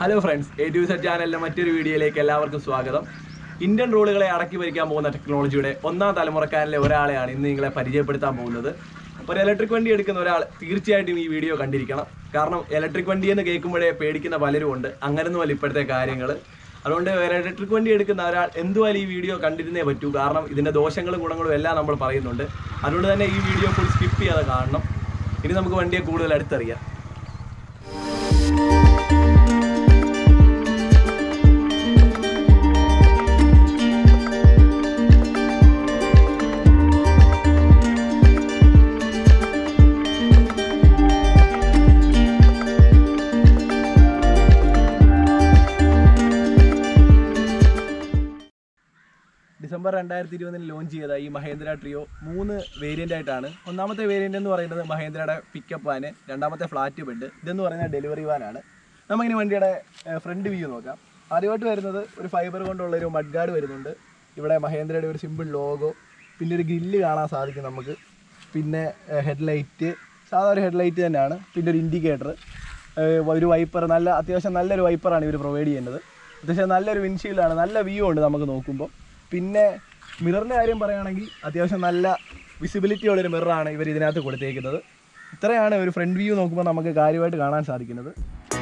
Hello friends A to Z ചാനലിലെ മറ്റൊരു വീഡിയോയിലേക്ക് എല്ലാവർക്കും സ്വാഗതം ഇന്ത്യൻ റോളുകളെ അടക്കി ഭരിക്കാൻ പോകുന്ന ടെക്നോളജിയുടെ ഒന്നാം തലമുറക്കാരിലെ ഒരാളെയാണ് ഇന്ന് നിങ്ങളെ പരിചയപ്പെടുത്താൻ പോകുന്നത് ഒരു ഇലക്ട്രിക് വണ്ടി എടുക്കുന്ന ഒരാൾ തീർച്ചയായിട്ടും ഈ വീഡിയോ കണ്ടിരിക്കണം കാരണം ഇലക്ട്രിക് വണ്ടി എന്ന് കേൾക്കുമ്പോഴേ പേടിക്കുന്ന പലരും ഉണ്ട് അങ്ങനൊന്നുമല്ല ഇപ്പോഴത്തെ കാര്യങ്ങൾ അതുകൊണ്ട് ഒരു ഇലക്ട്രിക് വണ്ടി എടുക്കുന്ന ഒരാൾ എന്തുവായാലും ഈ വീഡിയോ കണ്ടിരുന്നേ പറ്റൂ കാരണം ഇതിൻ്റെ ദോഷങ്ങളും ഗുണങ്ങളും എല്ലാം നമ്മൾ പറയുന്നുണ്ട് അതുകൊണ്ട് തന്നെ ഈ വീഡിയോ ഫുൾ സ്കിപ്പ് ചെയ്യാതെ കാണണം ഇനി നമുക്ക് വണ്ടിയെ കൂടുതൽ അടുത്തറിയാം ഡിസംബർ രണ്ടായിരത്തി ഇരുപതിന് ലോഞ്ച് ചെയ്ത ഈ മഹേന്ദ്ര ട്രിയോ മൂന്ന് വേരിയൻ്റ് ആയിട്ടാണ് ഒന്നാമത്തെ വേരിയൻ്റ് എന്ന് പറയുന്നത് മഹേന്ദ്രയുടെ പിക്കപ്പ് വാന് രണ്ടാമത്തെ ഫ്ലാറ്റ് ബെഡ് ഇതെന്ന് പറയുന്നത് ഡെലിവറി വാനാണ് നമുക്കിനി വണ്ടിയുടെ ഫ്രണ്ട് വ്യൂ നോക്കാം ആദ്യമായിട്ട് വരുന്നത് ഒരു ഫൈബർ കൊണ്ടുള്ള ഒരു മഡ് ഗാർഡ് വരുന്നുണ്ട് ഇവിടെ മഹേന്ദ്രയുടെ ഒരു സിമ്പിൾ ലോഗോ പിന്നെ ഒരു ഗ്രില്ല് കാണാൻ സാധിക്കും നമുക്ക് പിന്നെ ഹെഡ്ലൈറ്റ് സാധാ ഒരു ഹെഡ്ലൈറ്റ് തന്നെയാണ് പിന്നെ ഒരു ഇൻഡിക്കേറ്റർ ഒരു വൈപ്പർ നല്ല അത്യാവശ്യം നല്ലൊരു വൈപ്പറാണ് ഇവർ പ്രൊവൈഡ് ചെയ്യുന്നത് അത്യാവശ്യം നല്ലൊരു വിൻഷീൽഡാണ് നല്ല വ്യൂ ഉണ്ട് നമുക്ക് നോക്കുമ്പോൾ പിന്നെ മിററിൻ്റെ കാര്യം പറയുകയാണെങ്കിൽ അത്യാവശ്യം നല്ല വിസിബിലിറ്റി ഉള്ളൊരു മിററാണ് ഇവർ ഇതിനകത്ത് കൊടുത്തേക്കുന്നത് ഇത്രയാണ് ഒരു ഫ്രണ്ട് വ്യൂ നോക്കുമ്പോൾ നമുക്ക് കാര്യമായിട്ട് കാണാൻ സാധിക്കുന്നത്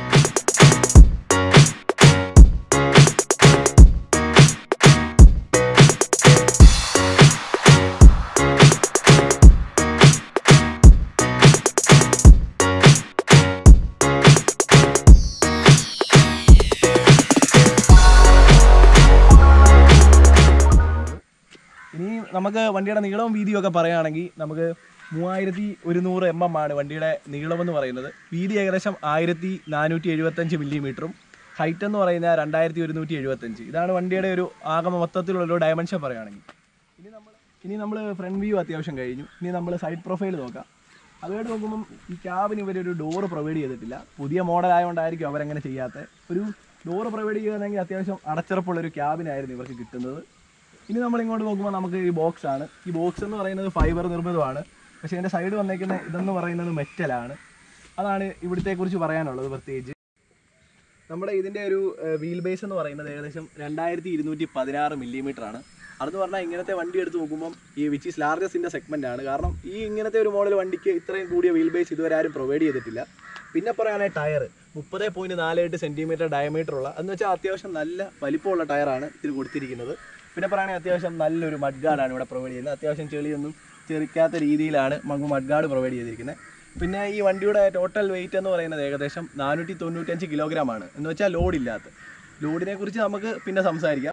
ഇനി നമുക്ക് വണ്ടിയുടെ നീളവും വീതിയും ഒക്കെ പറയുകയാണെങ്കിൽ നമുക്ക് മൂവായിരത്തി ഒരുന്നൂറ് എം എം ആണ് വണ്ടിയുടെ നീളമെന്ന് പറയുന്നത് വീതി ഏകദേശം ആയിരത്തി നാനൂറ്റി എഴുപത്തഞ്ച് മില്ലിമീറ്ററും ഹൈറ്റ് എന്ന് പറയുന്നത് രണ്ടായിരത്തി ഒരുന്നൂറ്റി എഴുപത്തഞ്ച് ഇതാണ് വണ്ടിയുടെ ഒരു ആകെ മൊത്തത്തിലുള്ള ഒരു ഡയമെൻഷൻ പറയുകയാണെങ്കിൽ ഇനി നമ്മൾ ഇനി നമ്മൾ ഫ്രണ്ട് വ്യൂ അത്യാവശ്യം കഴിഞ്ഞു ഇനി നമ്മൾ സൈഡ് പ്രൊഫൈൽ നോക്കാം അതുമായിട്ട് നോക്കുമ്പം ഈ ക്യാബിന് ഇവരൊരു ഡോറ് പ്രൊവൈഡ് ചെയ്തിട്ടില്ല പുതിയ മോഡൽ ആയതുകൊണ്ടായിരിക്കും അവരങ്ങനെ ചെയ്യാത്തത് ഒരു ഡോറ് പ്രൊവൈഡ് ചെയ്യുകയാണെങ്കിൽ അത്യാവശ്യം അടച്ചുറപ്പുള്ളൊരു ക്യാബിനായിരുന്നു ഇവർക്ക് കിട്ടുന്നത് ഇനി നമ്മൾ ഇങ്ങോട്ട് നോക്കുമ്പോൾ നമുക്ക് ഈ ബോക്സ് ആണ് ഈ ബോക്സ് എന്ന് പറയുന്നത് ഫൈബർ നിർമ്മിതമാണ് പക്ഷേ ഇതിൻ്റെ സൈഡ് വന്നേക്കുന്ന ഇതെന്ന് പറയുന്നത് മെറ്റലാണ് അതാണ് ഇവിടുത്തെ കുറിച്ച് പറയാനുള്ളത് പ്രത്യേകിച്ച് നമ്മുടെ ഇതിൻ്റെ ഒരു വീൽ ബേസ് എന്ന് പറയുന്നത് ഏകദേശം രണ്ടായിരത്തി ഇരുന്നൂറ്റി പതിനാറ് മില്ലിമീറ്റർ ആണ് അതെന്ന് പറഞ്ഞാൽ ഇങ്ങനത്തെ വണ്ടി എടുത്ത് നോക്കുമ്പോൾ ഈ വിച്ച് ഈസ് ലാർജസ്റ്റിൻ്റെ സെഗ്മെൻ്റ് ആണ് കാരണം ഈ ഇങ്ങനത്തെ ഒരു മോഡൽ വണ്ടിക്ക് ഇത്രയും കൂടിയ വീൽ ബേസ് ഇതുവരെ ആരും പ്രൊവൈഡ് ചെയ്തിട്ടില്ല പിന്നെ പറയുകയാണെങ്കിൽ ടയർ മുപ്പത് പോയിൻറ്റ് നാല് എട്ട് സെൻറ്റിമീറ്റർ ഡയമീറ്റർ ഉള്ള എന്ന് വെച്ചാൽ അത്യാവശ്യം നല്ല വലിപ്പമുള്ള ടയറാണ് ഇതിൽ കൊടുത്തിരിക്കുന്നത് പിന്നെ പറയുകയാണെങ്കിൽ അത്യാവശ്യം നല്ലൊരു മഡ് ഗാർഡാണ് ഇവിടെ പ്രൊവൈഡ് ചെയ്യുന്നത് അത്യാവശ്യം ചെളിയൊന്നും ചെറിക്കാത്ത രീതിയിലാണ് നമുക്ക് മഡ് ഗാർഡ് പ്രൊവൈഡ് ചെയ്തിരിക്കുന്നത് പിന്നെ ഈ വണ്ടിയുടെ ടോട്ടൽ വെയിറ്റ് എന്ന് പറയുന്നത് ഏകദേശം നാനൂറ്റി തൊണ്ണൂറ്റഞ്ച് കിലോഗ്രാം ആണ് എന്ന് വെച്ചാൽ ലോഡ് ഇല്ലാത്ത ലോഡിനെ കുറിച്ച് നമുക്ക് പിന്നെ സംസാരിക്കാം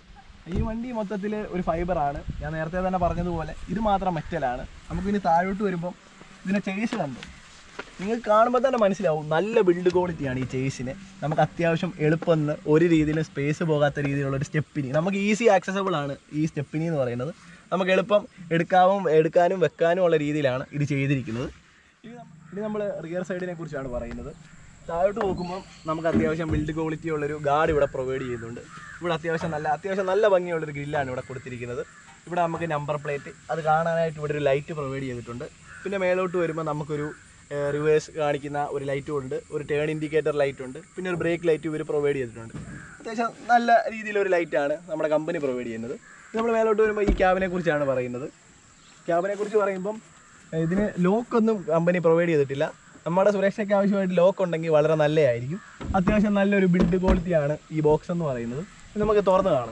ഈ വണ്ടി മൊത്തത്തിൽ ഒരു ഫൈബറാണ് ഞാൻ നേരത്തെ തന്നെ പറഞ്ഞതുപോലെ ഇത് മാത്രം മെറ്റലാണ് നമുക്ക് ഇനി താഴോട്ട് വരുമ്പം ഇതിനെ ചേസ് കണ്ടു നിങ്ങൾക്ക് കാണുമ്പോൾ തന്നെ മനസ്സിലാവും നല്ല ബിൽഡ് ക്വാളിറ്റിയാണ് ഈ ചേസിന് നമുക്ക് അത്യാവശ്യം എളുപ്പമെന്ന് ഒരു രീതിയിലും സ്പേസ് പോകാത്ത രീതിയിലുള്ള ഒരു സ്റ്റെപ്പിനി നമുക്ക് ഈസി ആക്സസബിൾ ആണ് ഈ സ്റ്റെപ്പിനി എന്ന് പറയുന്നത് നമുക്ക് എളുപ്പം എടുക്കാവും എടുക്കാനും വെക്കാനും ഉള്ള രീതിയിലാണ് ഇത് ചെയ്തിരിക്കുന്നത് ഇനി നമ്മ- ഇനി നമ്മൾ റിയർ സൈഡിനെ കുറിച്ചാണ് പറയുന്നത് താഴോട്ട് നോക്കുമ്പോൾ നമുക്ക് അത്യാവശ്യം ബിൽഡ് ക്വാളിറ്റി ഉള്ളൊരു ഗാർഡ് ഇവിടെ പ്രൊവൈഡ് ചെയ്യുന്നുണ്ട് ഇവിടെ അത്യാവശ്യം നല്ല അത്യാവശ്യം നല്ല ഭംഗിയുള്ളൊരു ഗ്രില്ലാണ് ഇവിടെ കൊടുത്തിരിക്കുന്നത് ഇവിടെ നമുക്ക് നമ്പർ പ്ലേറ്റ് അത് കാണാനായിട്ട് ഇവിടെ ഒരു ലൈറ്റ് പ്രൊവൈഡ് ചെയ്തിട്ടുണ്ട് പിന്നെ മേലോട്ട് വരുമ്പോൾ നമുക്കൊരു റിവേഴ്സ് കാണിക്കുന്ന ഒരു ലൈറ്റും ഉണ്ട് ഒരു ടേൺ ഇൻഡിക്കേറ്റർ ലൈറ്റ് ഉണ്ട് പിന്നെ ഒരു ബ്രേക്ക് ലൈറ്റ് ഇവർ പ്രൊവൈഡ് ചെയ്തിട്ടുണ്ട് അത്യാവശ്യം നല്ല രീതിയിലൊരു ലൈറ്റാണ് നമ്മുടെ കമ്പനി പ്രൊവൈഡ് ചെയ്യുന്നത് നമ്മൾ മേലോട്ട് വരുമ്പോൾ ഈ ക്യാബിനെ കുറിച്ചാണ് പറയുന്നത് ക്യാബിനെ കുറിച്ച് പറയുമ്പം ഏഹ് ഇതിന് ലോക്കൊന്നും കമ്പനി പ്രൊവൈഡ് ചെയ്തിട്ടില്ല നമ്മുടെ സുരക്ഷയ്ക്ക് ആവശ്യമായിട്ട് ലോക്ക് ഉണ്ടെങ്കിൽ വളരെ നല്ലതായിരിക്കും അത്യാവശ്യം നല്ലൊരു ബിൽഡ് ക്വാളിറ്റിയാണ് ഈ ബോക്സ് എന്ന് പറയുന്നത് ഇത് നമുക്ക് തുറന്ന് കാണാം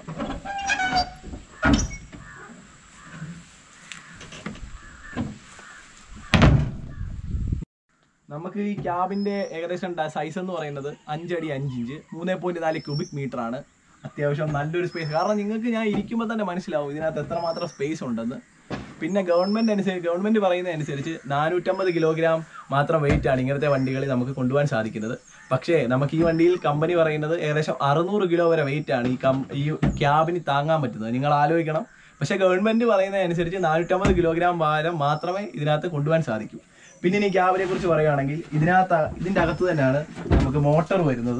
നമുക്ക് ഈ ക്യാബിന്റെ ഏകദേശം സൈസ് എന്ന് പറയുന്നത് അഞ്ചടി അഞ്ചിഞ്ച് മൂന്ന് പോയിന്റ് നാല് ക്യൂബിക് മീറ്റർ ആണ് അത്യാവശ്യം നല്ലൊരു സ്പേസ് കാരണം നിങ്ങൾക്ക് ഞാൻ ഇരിക്കുമ്പോൾ തന്നെ മനസ്സിലാവും ഇതിനകത്ത് എത്രമാത്രം സ്പേസ് ഉണ്ടെന്ന് പിന്നെ ഗവൺമെന്റ് അനുസരിച്ച് ഗവൺമെന്റ് പറയുന്നത് അനുസരിച്ച് നാനൂറ്റമ്പത് കിലോഗ്രാം മാത്രം വെയിറ്റ് ആണ് ഇങ്ങനത്തെ വണ്ടികളിൽ നമുക്ക് കൊണ്ടുപോകാൻ സാധിക്കുന്നത് പക്ഷേ നമുക്ക് ഈ വണ്ടിയിൽ കമ്പനി പറയുന്നത് ഏകദേശം അറുന്നൂറ് കിലോ വരെ വെയിറ്റ് ആണ് ഈ കം ഈ ക്യാബിന് താങ്ങാൻ പറ്റുന്നത് നിങ്ങൾ ആലോചിക്കണം പക്ഷേ ഗവൺമെന്റ് പറയുന്നത് അനുസരിച്ച് നാനൂറ്റമ്പത് കിലോഗ്രാം ഭാരം മാത്രമേ ഇതിനകത്ത് കൊണ്ടുപോകാൻ സാധിക്കൂ പിന്നെ ഇനി ക്യാബിനെ കുറിച്ച് പറയുകയാണെങ്കിൽ ഇതിനകത്ത് ഇതിന്റെ അകത്ത് തന്നെയാണ് നമുക്ക് മോട്ടോർ വരുന്നത്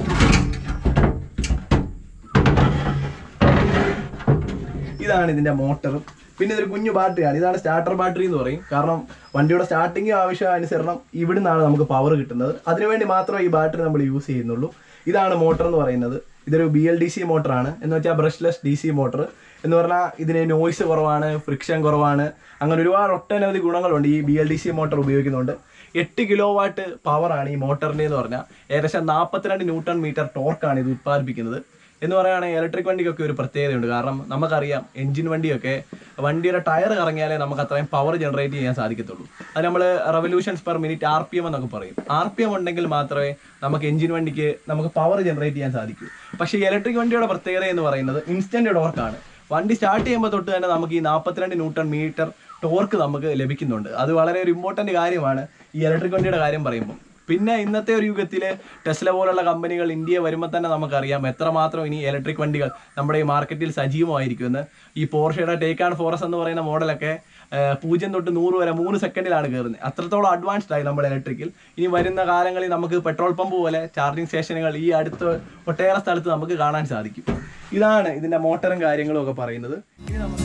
ഇതാണ് ഇതിന്റെ മോട്ടർ പിന്നെ ഇതൊരു കുഞ്ഞു ബാറ്ററിയാണ് ഇതാണ് സ്റ്റാർട്ടർ ബാറ്ററി എന്ന് പറയും കാരണം വണ്ടിയുടെ സ്റ്റാർട്ടിങ് ആവശ്യാനുസരണം ഇവിടുന്നാണ് നമുക്ക് പവർ കിട്ടുന്നത് അതിനുവേണ്ടി മാത്രമേ ഈ ബാറ്ററി നമ്മൾ യൂസ് ചെയ്യുന്നുള്ളൂ ഇതാണ് മോട്ടർ എന്ന് പറയുന്നത് ഇതൊരു ബി എൽ ഡി സി മോട്ടറാണ് എന്ന് വെച്ചാൽ ബ്രഷ്ലെസ് ഡി സി മോട്ടർ എന്ന് പറഞ്ഞാൽ ഇതിന് നോയ്സ് കുറവാണ് ഫ്രിക്ഷൻ കുറവാണ് അങ്ങനെ ഒരുപാട് ഒട്ടനവധി ഗുണങ്ങളുണ്ട് ഈ B L D C motor ഉപയോഗിക്കുന്നുണ്ട് എട്ട് കിലോ വാട്ട് പവറാണ് ഈ മോട്ടറിൻ്റെ എന്ന് പറഞ്ഞാൽ ഏകദേശം നാൽപ്പത്തിരണ്ട് ന്യൂട്ടൺ മീറ്റർ ടോർക്കാണ് ഇത് ഉത്പാദിപ്പിക്കുന്നത് എന്ന് പറയുകയാണെങ്കിൽ ഇലക്ട്രിക് വണ്ടിക്കൊക്കെ ഒരു പ്രത്യേകതയുണ്ട് കാരണം നമുക്കറിയാം എഞ്ചിൻ വണ്ടിയൊക്കെ വണ്ടിയുടെ ടയർ കറങ്ങിയാലേ നമുക്ക് അത്രയും പവർ ജനറേറ്റ് ചെയ്യാൻ സാധിക്കത്തുള്ളൂ അത് നമ്മൾ revolutions per minute R P M എന്നൊക്കെ പറയും ആർ പി എം ഉണ്ടെങ്കിൽ മാത്രമേ നമുക്ക് എഞ്ചിൻ വണ്ടിക്ക് നമുക്ക് പവർ ജനറേറ്റ് ചെയ്യാൻ സാധിക്കൂ പക്ഷേ ഇലക്ട്രിക് വണ്ടിയുടെ പ്രത്യേകത എന്ന് പറയുന്നത് ഇൻസ്റ്റന്റ് ടോർക്കാണ് വണ്ടി സ്റ്റാർട്ട് ചെയ്യുമ്പോൾ തൊട്ട് തന്നെ നമുക്ക് ഈ നാൽപ്പത്തിരണ്ട് ന്യൂട്ടൺ മീറ്റർ ടോർക്ക് നമുക്ക് ലഭിക്കുന്നുണ്ട് അത് വളരെ ഒരു ഇമ്പോർട്ടൻ്റ് കാര്യമാണ് ഈ ഇലക്ട്രിക് വണ്ടിയുടെ കാര്യം പറയുമ്പോൾ പിന്നെ ഇന്നത്തെ ഒരു യുഗത്തിൽ ടെസ്ല പോലുള്ള കമ്പനികൾ ഇന്ത്യ വരുമ്പോൾ തന്നെ നമുക്കറിയാം എത്രമാത്രം ഇനി ഇലക്ട്രിക് വണ്ടികൾ നമ്മുടെ ഈ മാർക്കറ്റിൽ സജീവമായിരിക്കുമെന്ന് ഈ പോർഷയുടെ ടേക്ക് ആൻഡ് ഫോറസ് എന്ന് പറയുന്ന മോഡലൊക്കെ ഏഹ്, പൂജ്യം തൊട്ട് നൂറ് വരെ മൂന്ന് സെക്കൻഡിലാണ് കയറുന്നത് അത്രത്തോളം അഡ്വാൻസ്ഡ് ആയി നമ്മുടെ ഇലക്ട്രിക്കിൽ ഇനി വരുന്ന കാലങ്ങളിൽ നമുക്ക് പെട്രോൾ പമ്പ് പോലെ ചാർജിങ് സ്റ്റേഷനുകൾ ഈ അടുത്ത് ഒട്ടേറെ സ്ഥലത്ത് നമുക്ക് കാണാൻ സാധിക്കും ഇതാണ് ഇതിന്റെ മോട്ടറും കാര്യങ്ങളും ഒക്കെ പറയുന്നത് ഇനി നമുക്ക്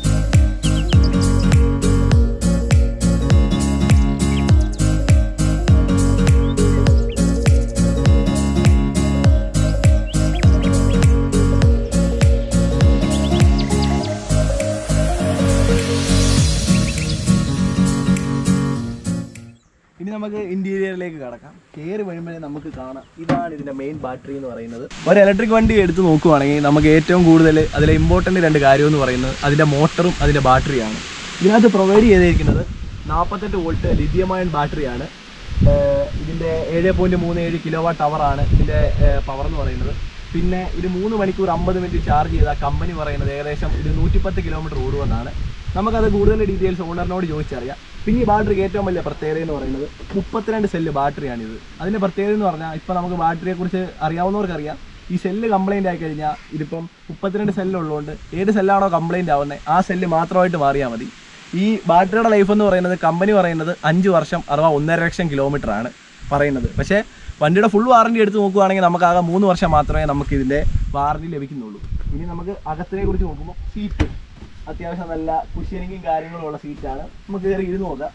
ഇനി നമുക്ക് ഇന്റീരിയറിലേക്ക് കടക്കാം കയറി വരുമ്പോഴേ നമുക്ക് കാണാം ഇതാണ് ഇതിന്റെ മെയിൻ ബാറ്ററി എന്ന് പറയുന്നത് ഒരു ഇലക്ട്രിക് വണ്ടി എടുത്ത് നോക്കുവാണെങ്കിൽ നമുക്ക് ഏറ്റവും കൂടുതൽ അതിലെ ഇമ്പോർട്ടൻ്റ് രണ്ട് കാര്യം എന്ന് പറയുന്നത് അതിന്റെ മോട്ടറും അതിന്റെ ബാറ്ററിയാണ് ഇതിനകത്ത് പ്രൊവൈഡ് ചെയ്തിരിക്കുന്നത് നാൽപ്പത്തെട്ട് വോൾട്ട് ലിഥിയമയൺ ബാറ്ററിയാണ് ഏഹ് ഇതിന്റെ ഏഴ് പോയിന്റ് മൂന്ന് ഏഴ് കിലോ വാട്ട് ആണ് ഇതിന്റെ പവർ എന്ന് പറയുന്നത് പിന്നെ ഇത് മൂന്ന് മണിക്കൂർ അമ്പത് മിനിറ്റ് ചാർജ് ചെയ്ത കമ്പനി പറയുന്നത് ഏകദേശം ഇത് നൂറ്റിപ്പത്ത് കിലോമീറ്റർ ഓടുമെന്നാണ് നമുക്കത് കൂടുതൽ ഡീറ്റെയിൽസ് ഓണറിനോട് ചോദിച്ചറിയാം പിന്നെ ഈ ബാറ്ററിക്ക് ഏറ്റവും വലിയ പ്രത്യേകത എന്ന് പറയുന്നത് മുപ്പത്തിരണ്ട് സെല്ല് ബാറ്ററിയാണിത് അതിന്റെ പ്രത്യേകത എന്ന് പറഞ്ഞാൽ ഇപ്പം നമുക്ക് ബാറ്ററിയെ കുറിച്ച് അറിയാവുന്നവർക്കറിയാം ഈ സെല്ല് കംപ്ലൈന്റ് ആയി കഴിഞ്ഞാൽ ഇതിപ്പം മുപ്പത്തിരണ്ട് സെല്ലുള്ളതുകൊണ്ട് ഏത് സെല്ലാണോ കംപ്ലൈന്റ് ആവുന്നത് ആ സെല്ല് മാത്രമായിട്ട് മാറിയാൽ മതി ഈ ബാറ്ററിയുടെ ലൈഫ് എന്ന് പറയുന്നത് കമ്പനി പറയുന്നത് അഞ്ച് വർഷം അഥവാ ഒന്നര ലക്ഷം കിലോമീറ്റർ ആണ് പറയുന്നത് പക്ഷേ വണ്ടിയുടെ ഫുൾ വാറണ്ടി എടുത്ത് നോക്കുവാണെങ്കിൽ നമുക്ക് ആകെ മൂന്ന് വർഷം മാത്രമേ നമുക്ക് ഇതിൻ്റെ വാറണ്ടി ലഭിക്കുന്നുള്ളൂ ഇനി നമുക്ക് അകത്തിനെ കുറിച്ച് നോക്കുമ്പോൾ സീറ്റ് അത്യാവശ്യം നല്ല കുഷ്യനിങ്ങും കാര്യങ്ങളും ഉള്ള സീറ്റാണ് നമുക്ക് കയറി ഇരുന്ന് നോക്കാം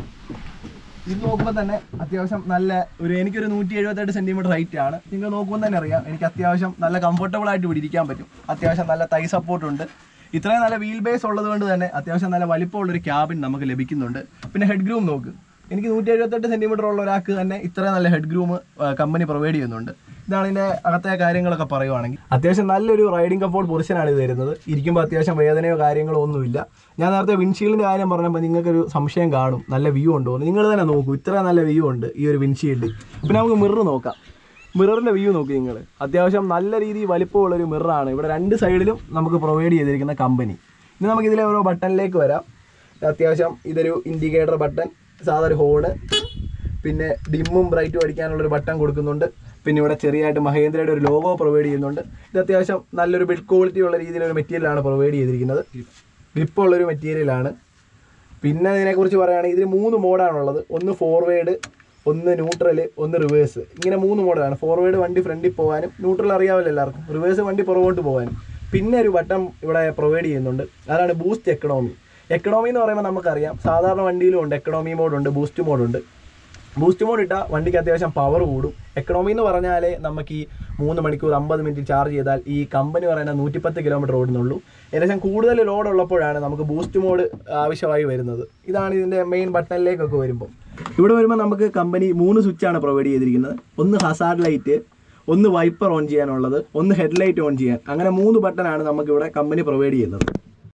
ഇത് നോക്കുമ്പോൾ തന്നെ അത്യാവശ്യം നല്ല ഒരു എനിക്കൊരു നൂറ്റി എഴുപത്തെട്ട് സെന്റിമീറ്റർ ഹൈറ്റ് ആണ് നിങ്ങൾ നോക്കുമ്പോൾ തന്നെ അറിയാം എനിക്ക് അത്യാവശ്യം നല്ല കംഫർട്ടബിൾ ആയിട്ട് ഇവിടെ ഇരിക്കാൻ പറ്റും അത്യാവശ്യം നല്ല തൈ സപ്പോർട്ട് ഉണ്ട് ഇത്രയും നല്ല വീൽ ബേസ് ഉള്ളത് കൊണ്ട് തന്നെ അത്യാവശ്യം നല്ല വലിപ്പമുള്ളൊരു ക്യാബിൻ നമുക്ക് ലഭിക്കുന്നുണ്ട് പിന്നെ ഹെഡ് ഗ്രൂം നോക്ക് എനിക്ക് നൂറ്റി എഴുപത്തെട്ട് സെന്റിമീറ്റർ ഉള്ള ഒരാൾക്ക് തന്നെ ഇത്രയും നല്ല ഹെഡ് ഗ്രൂം കമ്പനി പ്രൊവൈഡ് ചെയ്യുന്നുണ്ട് ഇതാണ് ഇതിന്റെ അകത്തെ കാര്യങ്ങളൊക്കെ പറയുവാണെങ്കിൽ അത്യാവശ്യം നല്ലൊരു റൈഡിംഗ് കംഫോർട്ട് പൊസിഷനാണ് ഇത് തരുന്നത് ഇരിക്കുമ്പോൾ അത്യാവശ്യം വേദനയോ കാര്യങ്ങളോ ഒന്നുമില്ല ഞാൻ നേരത്തെ വിൻഷീൽഡിന്റെ കാര്യം പറഞ്ഞപ്പോൾ നിങ്ങൾക്കൊരു സംശയം കാണും നല്ല വ്യൂ ഉണ്ടോ എന്ന് നിങ്ങൾ തന്നെ നോക്കൂ ഇത്ര നല്ല വ്യൂ ഉണ്ട് ഈ ഒരു വിൻഷീൽഡ് പിന്നെ നമുക്ക് മിറർ നോക്കാം മിററിന്റെ വ്യൂ നോക്കി നിങ്ങൾ അത്യാവശ്യം നല്ല രീതിയിൽ വലിപ്പമുള്ള ഒരു മിററാണ് ഇവിടെ രണ്ട് സൈഡിലും നമുക്ക് പ്രൊവൈഡ് ചെയ്തിരിക്കുന്ന കമ്പനി ഇനി നമുക്ക് ഇതിലെ ഓരോ ബട്ടണിലേക്ക് വരാം അത്യാവശ്യം ഇതൊരു ഇൻഡിക്കേറ്റർ ബട്ടൺ സാധാ ഒരു ഹോണ് പിന്നെ ഡിമ്മും ബ്രൈറ്റും അടിക്കാനുള്ളൊരു ബട്ടൺ കൊടുക്കുന്നുണ്ട് പിന്നെ ഇവിടെ ചെറിയായിട്ട് മഹേന്ദ്രയുടെ ഒരു ലോഗോ പ്രൊവൈഡ് ചെയ്യുന്നുണ്ട് ഇത് അത്യാവശ്യം നല്ലൊരു ബിൽഡ് ക്വാളിറ്റി ഉള്ള രീതിയിലൊരു മെറ്റീരിയലാണ് പ്രൊവൈഡ് ചെയ്തിരിക്കുന്നത് ഗ്രിപ്പുള്ളൊരു മെറ്റീരിയലാണ് പിന്നെ ഇതിനെക്കുറിച്ച് പറയുകയാണെങ്കിൽ ഇതിന് മൂന്ന് മോഡാണുള്ളത് ഒന്ന് ഫോർവേഡ് ഒന്ന് ന്യൂട്രൽ ഒന്ന് റിവേഴ്സ് ഇങ്ങനെ മൂന്ന് മോഡലാണ് ഫോർവേഡ് വണ്ടി ഫ്രണ്ടിൽ പോകാനും ന്യൂട്രൽ അറിയാമല്ലോ എല്ലാവർക്കും റിവേഴ്സ് വണ്ടി പുറകോട്ട് പോകാനും പിന്നെ ഒരു ബട്ടൺ ഇവിടെ പ്രൊവൈഡ് ചെയ്യുന്നുണ്ട് അതാണ് ബൂസ്റ്റ് എക്കണോമി എക്കണോമി എന്ന് പറയുമ്പോൾ നമുക്കറിയാം സാധാരണ വണ്ടിയിലും ഉണ്ട് എക്കണോമി മോഡുണ്ട് ബൂസ്റ്റ് മോഡുണ്ട് ബൂസ്റ്റ് മോഡ് ഇട്ടാൽ വണ്ടിക്ക് അത്യാവശ്യം പവർ കൂടും എക്കണോമി എന്ന് പറഞ്ഞാലേ നമുക്ക് ഈ മൂന്ന് മണിക്കൂർ അമ്പത് മിനിറ്റ് ചാർജ് ചെയ്താൽ ഈ കമ്പനി പറയുന്ന നൂറ്റിപ്പത്ത് കിലോമീറ്റർ ഓടുന്നുള്ളൂ ഏകദേശം കൂടുതൽ ലോഡ് ഉള്ളപ്പോഴാണ് നമുക്ക് ബൂസ്റ്റ് മോഡ് ആവശ്യമായി വരുന്നത് ഇതാണ് ഇതിൻ്റെ മെയിൻ ബട്ടണിലേക്കൊക്കെ വരുമ്പോൾ ഇവിടെ വരുമ്പോൾ നമുക്ക് കമ്പനി മൂന്ന് സ്വിച്ചാണ് പ്രൊവൈഡ് ചെയ്തിരിക്കുന്നത് ഒന്ന് ഹസാർഡ് ലൈറ്റ് ഒന്ന് വൈപ്പർ ഓൺ ചെയ്യാനുള്ളത് ഒന്ന് ഹെഡ്ലൈറ്റ് ഓൺ ചെയ്യാൻ അങ്ങനെ മൂന്ന് ബട്ടനാണ് നമുക്കിവിടെ കമ്പനി പ്രൊവൈഡ് ചെയ്യുന്നത്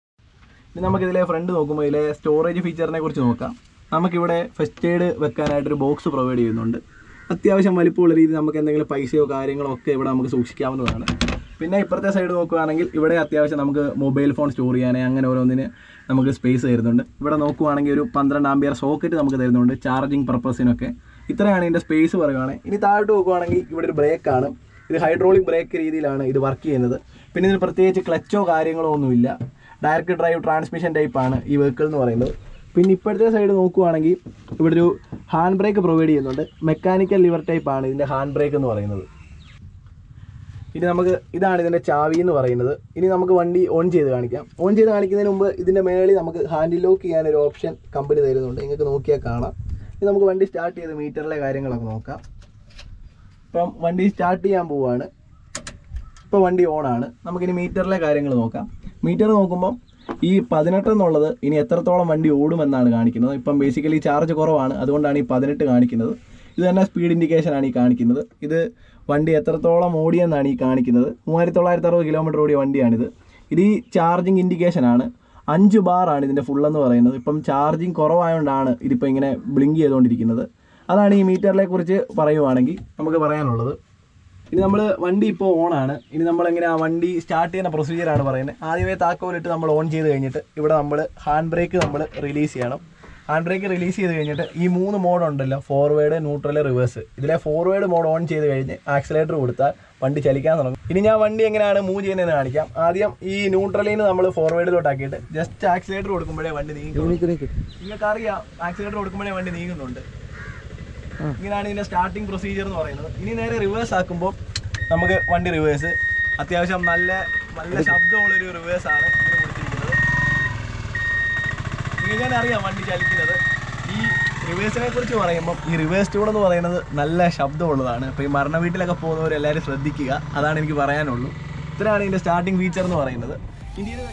ഇനി നമുക്കിതിലെ ഫ്രണ്ട് നോക്കുമ്പോൾ ഇതിലെ സ്റ്റോറേജ് ഫീച്ചറിനെ കുറിച്ച് നോക്കാം നമുക്കിവിടെ ഫസ്റ്റ് എയ്ഡ് വെക്കാനായിട്ടൊരു ബോക്സ് പ്രൊവൈഡ് ചെയ്യുന്നുണ്ട് അത്യാവശ്യം വലിപ്പമുള്ള രീതിയിൽ നമുക്ക് എന്തെങ്കിലും പൈസയോ കാര്യങ്ങളോ ഒക്കെ ഇവിടെ നമുക്ക് സൂക്ഷിക്കാവുന്നതാണ് പിന്നെ ഇപ്പുറത്തെ സൈഡ് നോക്കുകയാണെങ്കിൽ ഇവിടെ അത്യാവശ്യം നമുക്ക് മൊബൈൽ ഫോൺ സ്റ്റോർ ചെയ്യാനേ അങ്ങനെ ഓരോന്നിന് നമുക്ക് സ്പേസ് തരുന്നുണ്ട് ഇവിടെ നോക്കുവാണെങ്കിൽ ഒരു പന്ത്രണ്ട് ആംബിയർ സോക്കറ്റ് നമുക്ക് തരുന്നുണ്ട് ചാർജിങ് പർപ്പസിനൊക്കെ ഇത്രയാണ് ഇതിൻ്റെ സ്പേസ് പറയുവാണെങ്കിൽ ഇനി താഴോട്ട് നോക്കുവാണെങ്കിൽ ഇവിടെ ഒരു ബ്രേക്കാണ് ഇത് ഹൈഡ്രോളിക് ബ്രേക്ക് രീതിയിലാണ് ഇത് വർക്ക് ചെയ്യുന്നത് പിന്നെ ഇതിന് പ്രത്യേകിച്ച് ക്ലച്ചോ കാര്യങ്ങളോ ഒന്നുമില്ല ഡയറക്റ്റ് ഡ്രൈവ് ട്രാൻസ്മിഷൻ ടൈപ്പാണ് ഈ വെഹിക്കിൾ എന്ന് പറയുന്നത് പിന്നെ ഇപ്പോഴത്തെ സൈഡ് നോക്കുവാണെങ്കിൽ ഇവിടെ ഒരു ഹാൻഡ് ബ്രേക്ക് പ്രൊവൈഡ് ചെയ്യുന്നുണ്ട് മെക്കാനിക്കൽ ലിവർ ടൈപ്പാണ് ഇതിൻ്റെ ഹാൻഡ് ബ്രേക്ക് എന്ന് പറയുന്നത് ഇനി നമുക്ക് ഇതാണ് ഇതിൻ്റെ ചാവി എന്ന് പറയുന്നത് ഇനി നമുക്ക് വണ്ടി ഓൺ ചെയ്ത് കാണിക്കാം ഓൺ ചെയ്ത് കാണിക്കുന്നതിന് മുമ്പ് ഇതിൻ്റെ മേളിൽ നമുക്ക് ഹാൻഡിൽ ലോക്ക് ചെയ്യാൻ ഒരു ഓപ്ഷൻ കമ്പനി തരുന്നുണ്ട് നിങ്ങൾക്ക് നോക്കിയാൽ കാണാം ഇനി നമുക്ക് വണ്ടി സ്റ്റാർട്ട് ചെയ്ത് മീറ്ററിലെ കാര്യങ്ങളൊക്കെ നോക്കാം ഇപ്പം വണ്ടി സ്റ്റാർട്ട് ചെയ്യാൻ പോവുകയാണ് ഇപ്പോൾ വണ്ടി ഓണാണ് നമുക്കിനി മീറ്ററിലെ കാര്യങ്ങൾ നോക്കാം മീറ്റർ നോക്കുമ്പം ഈ പതിനെട്ട് എന്നുള്ളത് ഇനി എത്രത്തോളം വണ്ടി ഓടുമെന്നാണ് കാണിക്കുന്നത് ഇപ്പം ബേസിക്കലി ചാർജ് കുറവാണ് അതുകൊണ്ടാണ് ഈ പതിനെട്ട് കാണിക്കുന്നത് ഇത് തന്നെ സ്പീഡ് ഇൻഡിക്കേഷൻ ആണ് ഈ കാണിക്കുന്നത് ഇത് വണ്ടി എത്രത്തോളം ഓടിയെന്നാണ് ഈ കാണിക്കുന്നത് മൂവായിരത്തി തൊള്ളായിരത്തി അറുപത് കിലോമീറ്റർ ഓടിയ വണ്ടിയാണിത് ഇത് ഈ ചാർജിങ് ഇൻഡിക്കേഷൻ ആണ് അഞ്ച് ബാർ ആണ് ഇതിൻ്റെ ഫുൾ എന്ന് പറയുന്നത് ഇപ്പം ചാർജിങ് കുറവായതുകൊണ്ടാണ് ഇതിപ്പോൾ ഇങ്ങനെ ബ്ലിങ്ക് ചെയ്തുകൊണ്ടിരിക്കുന്നത് അതാണ് ഈ മീറ്ററിനെ കുറിച്ച് പറയുവാണെങ്കിൽ നമുക്ക് പറയാനുള്ളത് ഇനി നമ്മൾ വണ്ടി ഇപ്പോൾ ഓണാണ് ഇനി നമ്മൾ എങ്ങനെ ആ വണ്ടി സ്റ്റാർട്ട് ചെയ്യുന്ന പ്രൊസീജിയറാണ് പറയുന്നത് ആദ്യമേ താക്കോലിട്ട് നമ്മൾ ഓൺ ചെയ്ത് കഴിഞ്ഞിട്ട് ഇവിടെ നമ്മൾ ഹാൻഡ് ബ്രേക്ക് നമ്മൾ റിലീസ് ചെയ്യണം ഹാൻഡ് ബ്രേക്ക് റിലീസ് ചെയ്ത് കഴിഞ്ഞിട്ട് ഈ മൂന്ന് മോഡ് ഉണ്ടല്ലോ ഫോർവേഡ് ന്യൂട്രൽ റിവേഴ്സ് ഇതിലെ ഫോർവേഡ് മോഡ് ഓൺ ചെയ്ത് കഴിഞ്ഞ് ആക്സിലേറ്റർ കൊടുത്താൽ വണ്ടി ചലിക്കാൻ തുടങ്ങും ഇനി ഞാൻ വണ്ടി എങ്ങനെയാണ് മൂവ് ചെയ്യുന്നതെന്ന് കാണിക്കാം ആദ്യം ഈ ന്യൂട്രലിൽ നിന്ന് നമ്മൾ ഫോർവേഡിലോട്ടാക്കിയിട്ട് ജസ്റ്റ് ആക്സിലേറ്റർ കൊടുക്കുമ്പോഴേ വണ്ടി നീങ്ങും നിങ്ങൾക്ക് അറിയാം ആക്സിലേറ്റർ കൊടുക്കുമ്പോഴേ വണ്ടി നീങ്ങുന്നുണ്ട് ഇങ്ങനെയാണ് ഇതിന്റെ സ്റ്റാർട്ടിംഗ് പ്രൊസീജിയർ എന്ന് പറയുന്നത് ഇനി നേരെ റിവേഴ്സ് ആക്കുമ്പോൾ നമുക്ക് വണ്ടി റിവേഴ്സ് അത്യാവശ്യം നല്ല നല്ല ശബ്ദമുള്ളൊരു റിവേഴ്സ് ആണ് ഇതിന് കൊടുത്തിരിക്കുന്നത് നിങ്ങൾക്ക് അറിയാം വണ്ടി ചലിക്കുന്നത് ഈ റിവേഴ്സിനെ കുറിച്ച് പറയുമ്പോൾ ഈ റിവേഴ്സ് ട്യൂൺ എന്ന് പറയുന്നത് നല്ല ശബ്ദമുള്ളതാണ് അപ്പോൾ ഈ മരണ വീട്ടിലൊക്കെ പോകുന്നവർ എല്ലാവരും ശ്രദ്ധിക്കുക അതാണ് എനിക്ക് പറയാനുള്ളൂ ഇത്രയാണ് ഇതിന്റെ സ്റ്റാർട്ടിംഗ് ഫീച്ചർ എന്ന് പറയുന്നത് ഇനി ഇത്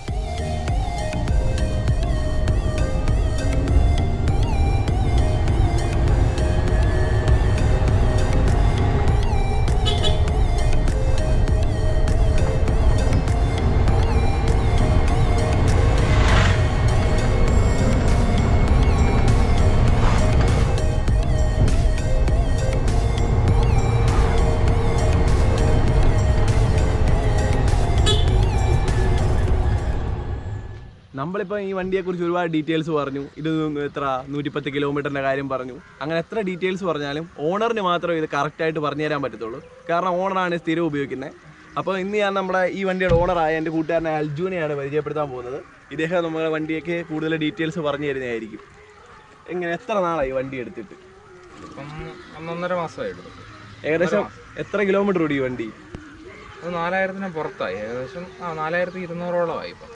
നമ്മളിപ്പോൾ ഈ വണ്ടിയെക്കുറിച്ച് ഒരുപാട് ഡീറ്റെയിൽസ് പറഞ്ഞു ഇത് എത്ര നൂറ്റിപ്പത്ത് കിലോമീറ്ററിൻ്റെ കാര്യം പറഞ്ഞു അങ്ങനെ എത്ര ഡീറ്റെയിൽസ് പറഞ്ഞാലും ഓണറിന് മാത്രമേ ഇത് കറക്റ്റായിട്ട് പറഞ്ഞു തരാൻ പറ്റത്തുള്ളൂ കാരണം ഓണറാണ് സ്ഥിരം ഉപയോഗിക്കുന്നത് അപ്പോൾ ഇന്ന് ഞാൻ നമ്മുടെ ഈ വണ്ടിയുടെ ഓണറായ എൻ്റെ കൂട്ടുകാരനെ അൽജുനെയാണ് പരിചയപ്പെടുത്താൻ പോകുന്നത് ഇദ്ദേഹം നമ്മുടെ വണ്ടിയൊക്കെ കൂടുതൽ ഡീറ്റെയിൽസ് പറഞ്ഞു തരുന്നതായിരിക്കും എങ്ങനെ എത്ര നാളായി വണ്ടി എടുത്തിട്ട് ഇപ്പം ഒന്നൊന്നര മാസമായിട്ട് ഏകദേശം എത്ര കിലോമീറ്റർ ഓടി ഈ വണ്ടി അത് നാലായിരത്തിന് പുറത്തായി ഏകദേശം ആ നാലായിരത്തി ഇരുന്നൂറോളമായി ഇപ്പം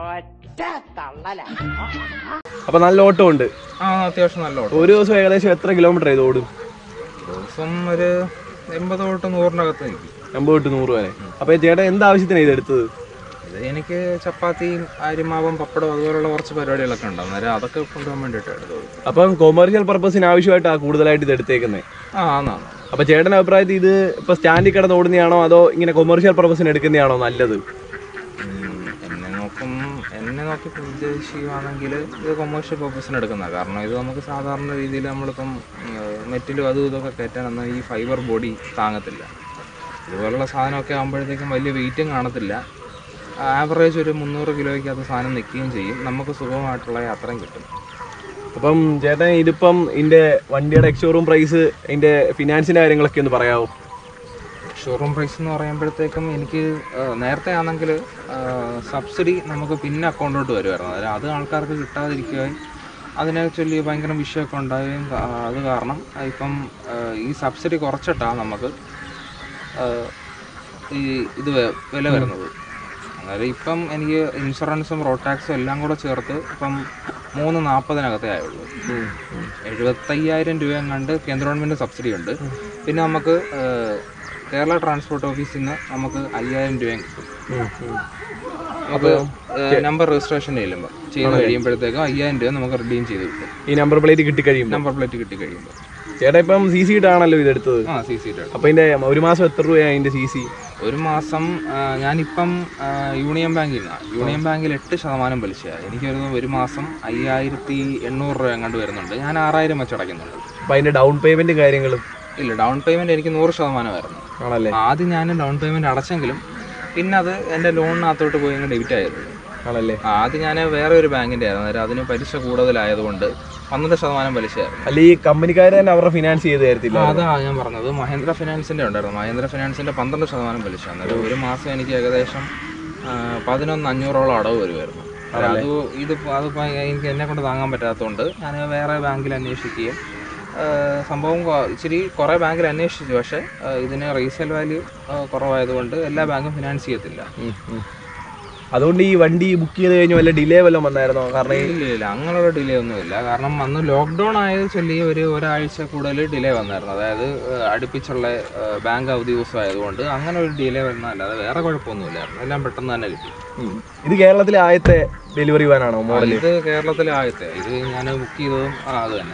അപ്പോൾ നല്ല ഓട്ടം ഉണ്ട് ആ അത്യാവശ്യം നല്ല ഓട്ടം ഒരു ദിവസം ഏകദേശം എത്ര കിലോമീറ്റർ ഇത് ഓടും ദിവസം ഒരു എൺപത് തൊട്ട് നൂറിനകത്ത് നിൽക്കും എൺപത് തൊട്ട് നൂറ് വരെ അപ്പോൾ ചേട്ടൻ എന്ത് ആവശ്യത്തിനാണ് ഇത് എടുത്തത് ഇത് എനിക്ക് ചപ്പാത്തിയും അരിമാവും പപ്പടം അതുപോലുള്ള കുറച്ച് പരിപാടികളൊക്കെ ഉണ്ട് അന്നേരം അതൊക്കെ കൊണ്ടുപോകാൻ വേണ്ടിയിട്ട് എടുത്തത് അപ്പം കൊമേഴ്ഷ്യൽ പർപ്പസിന് ആവശ്യമായിട്ടാണ് കൂടുതലായിട്ട് ഇത് എടുത്തേക്കുന്നത് ആ ആന്നാണ് അപ്പോൾ ചേട്ടൻ്റെ അഭിപ്രായത്തിൽ ഇത് ഇപ്പോൾ സ്റ്റാൻഡിൽ കിടന്ന് ഓടുന്നതാണോ അതോ ഇങ്ങനെ കൊമേഴ്ഷ്യൽ പർപ്പസിന് എടുക്കുന്നതാണോ നല്ലത് ഉം, എന്നെ നോക്കും എന്നെ നോക്കി ഉദ്ദേശിക്കുകയാണെങ്കിൽ ഇത് കൊമേഴ്ഷ്യൽ പർപ്പസിന് എടുക്കുന്നതാണ് കാരണം ഇത് നമുക്ക് സാധാരണ രീതിയിൽ നമ്മളിപ്പം മെറ്റിലും അതും ഇതൊക്കെ കയറ്റാനൊന്നും ഈ ഫൈബർ ബോഡി താങ്ങത്തില്ല ഇതുപോലുള്ള സാധനമൊക്കെ ആകുമ്പോഴത്തേക്കും വലിയ വെയിറ്റും കാണത്തില്ല ആവറേജ് ഒരു മുന്നൂറ് കിലോയ്ക്കകത്ത് സാധനം നിൽക്കുകയും ചെയ്യും നമുക്ക് സുഖമായിട്ടുള്ള യാത്രയും കിട്ടും അപ്പം ചേട്ടൻ ഇതിപ്പം ഇതിൻ്റെ വണ്ടിയുടെ എക്സ്ഷോറൂം പ്രൈസ് ഇതിൻ്റെ ഫിനാൻസിൻ്റെ കാര്യങ്ങളൊക്കെ ഒന്ന് പറയാമോ ഷോറൂം പ്രൈസ് എന്ന് പറയുമ്പോഴത്തേക്കും എനിക്ക് ആ, നേരത്തെ ആണെങ്കിൽ സബ്സിഡി നമുക്ക് പിന്നെ അക്കൗണ്ടിലോട്ട് വരുമായിരുന്നു അതായത് അത് ആൾക്കാർക്ക് കിട്ടാതിരിക്കുകയും അതിനെ ചൊല്ലി ഭയങ്കര വിഷയമൊക്കെ ഉണ്ടാവുകയും കാ- അത് കാരണം ഇപ്പം ആ, ഈ സബ്സിഡി കുറച്ചിട്ടാണ് നമുക്ക് ആ, ഈ ഇത് വെ- വില വരുന്നത് അതായത് ഇപ്പം എനിക്ക് ഇൻഷുറൻസും റോഡ് ടാക്സും എല്ലാം കൂടെ ചേർത്ത് ഇപ്പം മൂന്ന് നാൽപ്പതിനകത്തേ ആയുള്ളൂ എഴുപത്തയ്യായിരം രൂപ കണ്ട് കേന്ദ്ര ഗവൺമെൻറ് സബ്സിഡി ഉണ്ട് പിന്നെ നമുക്ക് ആ, കേരള ട്രാൻസ്പോർട്ട് ഓഫീസിൽ നിന്ന് നമുക്ക് അയ്യായിരം രൂപയും കിട്ടും നമുക്ക് നമ്പർ രജിസ്ട്രേഷൻ ചെല്ലുമ്പോൾ ചെയ്ത് കഴിയുമ്പോഴത്തേക്കും അയ്യായിരം രൂപ നമുക്ക് റിഡീം ചെയ്ത് കിട്ടും ഈ നമ്പർ പ്ലേറ്റ് കിട്ടിക്കഴിയുമ്പോൾ നമ്പർ പ്ലേറ്റ് കിട്ടി കഴിയുമ്പോൾ ചേട്ടാ ഇപ്പം സി സി ഇട്ടാണല്ലോ ഇത് എടുത്തത് ആ സി സി ടി അപ്പോൾ ഇതിൻ്റെ ഒരു മാസം എത്ര രൂപയാണ് അതിൻ്റെ സി സി ഒരു മാസം ആ, ഞാനിപ്പം ആ, യൂണിയൻ ബാങ്കിൽ നിന്നാണ് യൂണിയൻ ബാങ്കിൽ എട്ട് ശതമാനം പലിശയാണ് എനിക്കൊരു ഒരു മാസം അയ്യായിരത്തി എണ്ണൂറ് രൂപ എങ്ങാണ്ട് വരുന്നുണ്ട് ഞാൻ ആറായിരം വെച്ച് അടയ്ക്കുന്നുണ്ട് അപ്പോൾ അതിൻ്റെ ഡൗൺ പേയ്മെൻറ്റ് കാര്യങ്ങളും ഇല്ല ഡൗൺ പേയ്മെന്റ് എനിക്ക് നൂറ് ശതമാനമായിരുന്നു ആണല്ലേ ആദ്യം ഞാൻ ഡൗൺ പേയ്മെന്റ് അടച്ചെങ്കിലും പിന്നെ അത് എൻ്റെ ലോണിനകത്തോട്ട് പോയി അങ്ങ് ഡെബിറ്റ് ആയത് ആണല്ലേ ആദ്യം ഞാൻ വേറെ ഒരു ബാങ്കിൻ്റെ ആയിരുന്നു അന്നേരം അതിന് പലിശ കൂടുതലായതുകൊണ്ട് പന്ത്രണ്ട് ശതമാനം പലിശയായിരുന്നു അല്ല ഈ കമ്പനിക്കാർ തന്നെ അവരുടെ ഫിനാൻസ് ചെയ്ത് തരത്തില്ല ആ, അതാ ഞാൻ പറഞ്ഞത് മഹേന്ദ്ര ഫിനാൻസിന്റെ ഉണ്ടായിരുന്നു മഹേന്ദ്ര ഫിനാൻസിന്റെ പന്ത്രണ്ട് ശതമാനം പലിശ അന്നേരം ഒരു മാസം എനിക്ക് ഏകദേശം ആ, പതിനൊന്ന് അഞ്ഞൂറോളം അടവ് വരുമായിരുന്നു അത് ഇത് അത് എനിക്ക് എന്നെ കൊണ്ട് താങ്ങാൻ പറ്റാത്തതുകൊണ്ട് ഞാൻ വേറെ ബാങ്കിൽ അന്വേഷിക്കുകയും ആ, സംഭവം കൊ- ഇച്ചിരി കുറേ ബാങ്കിൽ അന്വേഷിച്ചു പക്ഷേ ആ, ഇതിന് റീസെയിൽ വാല്യൂ കുറവായതുകൊണ്ട് എല്ലാ ബാങ്കും ഫിനാൻസ് ചെയ്യത്തില്ല അതുകൊണ്ട് ഈ വണ്ടി ബുക്ക് ചെയ്ത് കഴിഞ്ഞ് വല്ല ഡിലേ വല്ലതും വന്നായിരുന്നോ കാരണം ഈ- ഇല്ല ഇല്ല അങ്ങനെയുള്ള ഡിലേ ഒന്നുമില്ല കാരണം അന്ന് ലോക്ക്ഡൗൺ ആയത് ചൊല്ലി ഒരു ഒരാഴ്ച കൂടുതൽ ഡിലേ വന്നായിരുന്നു അതായത് ഏഹ്, അടുപ്പിച്ചുള്ള ഏഹ്, ബാങ്ക് അവധി ദിവസം ആയതുകൊണ്ട് അങ്ങനെ ഒരു ഡിലേ വരുന്നതല്ലാതെ വേറെ കുഴപ്പമൊന്നുമില്ലായിരുന്നു എല്ലാം പെട്ടെന്ന് തന്നെ കിട്ടി ഉം. ഇത് കേരളത്തിലെ ആദ്യത്തെ ഡെലിവറി വാനാണോ മോഡൽ ഇത് കേരളത്തിലെ ആദ്യത്തെ ഇത് ഞാൻ ബുക്ക് ചെയ്തതും ആ, അത് തന്നെ